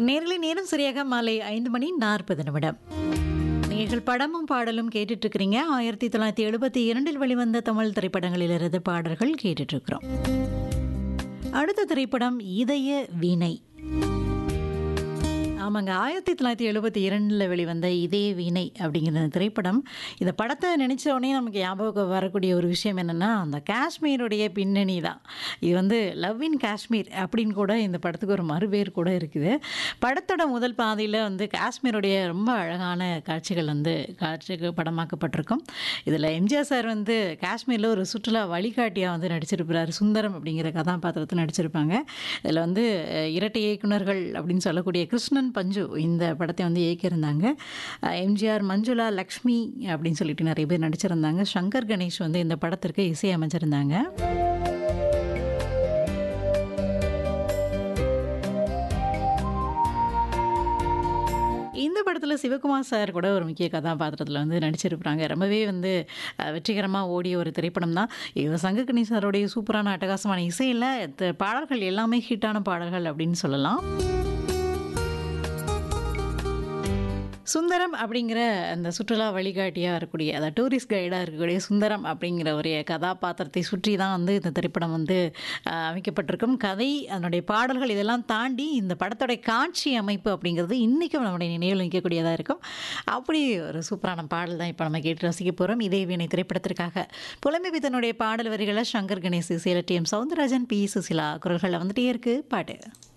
நேர்களை நேரம் சரியாக மாலை ஐந்து மணி நாற்பது நிமிடம் நீங்கள் படமும் பாடலும் கேட்டுட்டு இருக்கிறீங்க ஆயிரத்தி தொள்ளாயிரத்தி எழுபத்தி இரண்டில் வெளிவந்த தமிழ் திரைப்படங்களிலிருந்து பாடல்கள் கேட்டுட்டு இருக்கிறோம் அடுத்த திரைப்படம் இதய வீணை ஆமாங்க ஆயிரத்தி தொள்ளாயிரத்தி எழுபத்தி இரண்டில் வெளிவந்த இதே வீணை அப்படிங்கிற இந்த திரைப்படம் இந்த படத்தை நினச்ச உடனே நமக்கு ஞாபகம் வரக்கூடிய ஒரு விஷயம் என்னென்னா அந்த காஷ்மீருடைய பின்னணி தான் இது வந்து லவ் இன் காஷ்மீர் அப்படின்னு கூட இந்த படத்துக்கு ஒரு மறுபேர் கூட இருக்குது படத்தோட முதல் பாதையில் வந்து காஷ்மீருடைய ரொம்ப அழகான காட்சிகள் வந்து காட்சிக்கு படமாக்கப்பட்டிருக்கும் இதில் எம்ஜிஆர் சார் வந்து காஷ்மீரில் ஒரு சுற்றுலா வழிகாட்டியாக வந்து நடிச்சிருக்கிறார் சுந்தரம் அப்படிங்கிற கதாபாத்திரத்தை நடிச்சிருப்பாங்க இதில் வந்து அஹ், இரட்டை இயக்குனர்கள் அப்படின்னு சொல்லக்கூடிய கிருஷ்ணன் பஞ்சு இந்த படத்தை வந்து இயக்கியிருந்தாங்க அஹ், எம்ஜிஆர் மஞ்சுளா லக்ஷ்மி அப்படின்னு சொல்லிட்டு நிறைய பேர் நடிச்சிருந்தாங்க சங்கர் கணேஷ் வந்து இந்த படத்திற்கு இசை அமைச்சிருந்தாங்க இந்த படத்தில் சிவகுமார் சார் கூட ஒரு முக்கிய கதாபாத்திரத்தில் வந்து நடிச்சிருப்பாங்க ரொம்பவே வந்து அஹ், வெற்றிகரமாக ஓடிய ஒரு திரைப்படம் தான் இது சங்ககணி சாரோடைய சூப்பரான அட்டகாசமான இசையில் த- பாடல்கள் எல்லாமே ஹிட்டான பாடல்கள் அப்படின்னு சொல்லலாம் சுந்தரம் அப்படிங்கிற அந்த சுற்றுலா வழிகாட்டியாக இருக்கக்கூடிய அந்த டூரிஸ்ட் கைடாக இருக்கக்கூடிய சுந்தரம் அப்படிங்கிற ஒரு கதாபாத்திரத்தை சுற்றி தான் வந்து இந்த திரைப்படம் வந்து அஹ், அமைக்கப்பட்டிருக்கும் கதை அதனுடைய பாடல்கள் இதெல்லாம் தாண்டி இந்த படத்தோடைய காட்சி அமைப்பு அப்படிங்கிறது இன்றைக்கும் நம்முடைய நினைவில் நிற்கக்கூடியதாக இருக்கும் அப்படி ஒரு சூப்பரான பாடல் தான் இப்போ நம்ம கேட்டு ரசிக்க போகிறோம் இதே வீணை திரைப்படத்திற்காக புலமை பித்தனுடைய பாடல் வரிகளை சங்கர் கணேஷ் இசையில் T M Soundararajan P Susheela குரல்களில் வந்துட்டே இருக்கு பாட்டு